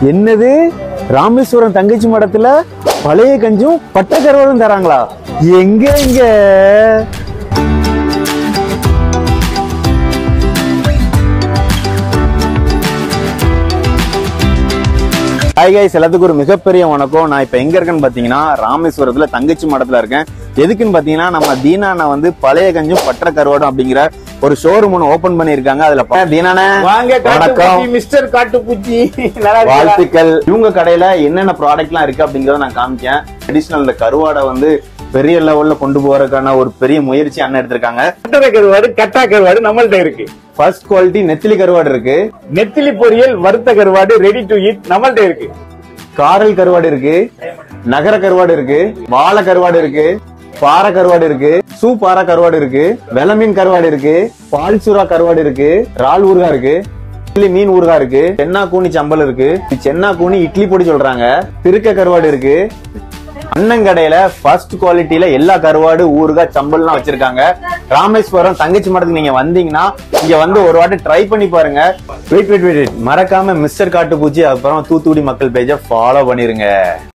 என்னது ராமேஸ்வரம் தங்கச்சி மடத்துல பழைய கஞ்சும் பட்டை கருவாடும் தராங்களா எங்க எங்க ஹாய் கைஸ் எல்லாத்துக்கும் ஒரு மிகப்பெரிய வணக்கம் நான் இப்ப எங்க இருக்கேன்னு பாத்தீங்கன்னா ராமேஸ்வரத்துல தங்கச்சி மடத்துல இருக்கேன் எதுக்குன்னு பாத்தீங்கன்னா நம்ம தீனானா வந்து பழைய கஞ்சும் பற்ற கருவாடும் அப்படிங்கிற ஒரு ஷோரூம் ஒன்று ஓபன் பண்ணிருக்காங்க அதுல பா- தீனானே வாங்க வணக்கம் காட்டுப்பூச்சி மிஸ்டர் காட்டுப்பூச்சி நல்லா இருக்கீங்களா? வாழ்த்துக்கள் இவங்க கடையில என்னென்ன ப்ராடக்ட்லாம் இருக்கு அப்படிங்கறத நான் காமிக்கேன் ட்ரெடிஷனல் இந்த கருவாடை வந்து பெரிய லெவல்ல கொண்டு போறதுக்கான ஒரு பெரிய முயற்சி அண்ணன் எடுத்திருக்காங்க கட்டரை கருவாடு கட்டா கருவாடு நம்மள்ட்ட இருக்கு ஃபர்ஸ்ட் குவாலிட்டி நெத்திலி கருவாடு இருக்கு நெத்திலி பொரியல் வறுத்த கருவாடு ரெடி டு ஈட் நம்மள்ட்ட இருக்கு காரல் கருவாடு இருக்கு நகர கருவாடு இருக்கு வாழை கருவாடு இருக்கு பாறை கருவாடு இருக்கு சூ பாறை கருவாடு இருக்கு வெளமீன் கருவாடு இருக்கு பால் சுறா கருவாடு இருக்கு இறால் ஊறுகாய் இருக்கு இட்லி மீன் ஊறுகாய் இருக்கு சென்னா கூனி சம்பல் இருக்கு சென்னா கூனி இட்லி பொடி சொல்றாங்க திருக்க கருவாடு இருக்கு அண்ணன் கடையில ஃபர்ஸ்ட் குவாலிட்டியில எல்லா கருவாடு ஊறுகாய் சம்பல்லாம் வச்சிருக்காங்க ராமேஸ்வரம் தங்கச்சி மடத்துக்கு நீங்க வந்தீங்கன்னா இங்க வந்து ஒரு வாட்டி ட்ரை பண்ணி பாருங்க வெயிட் வெயிட் வெயிட் மறக்காம மிஸ்டர் காட்டுப்பூச்சி அப்புறம் தூத்துக்குடி மக்கள் பேஜை ஃபாலோ பண்ணிருங்க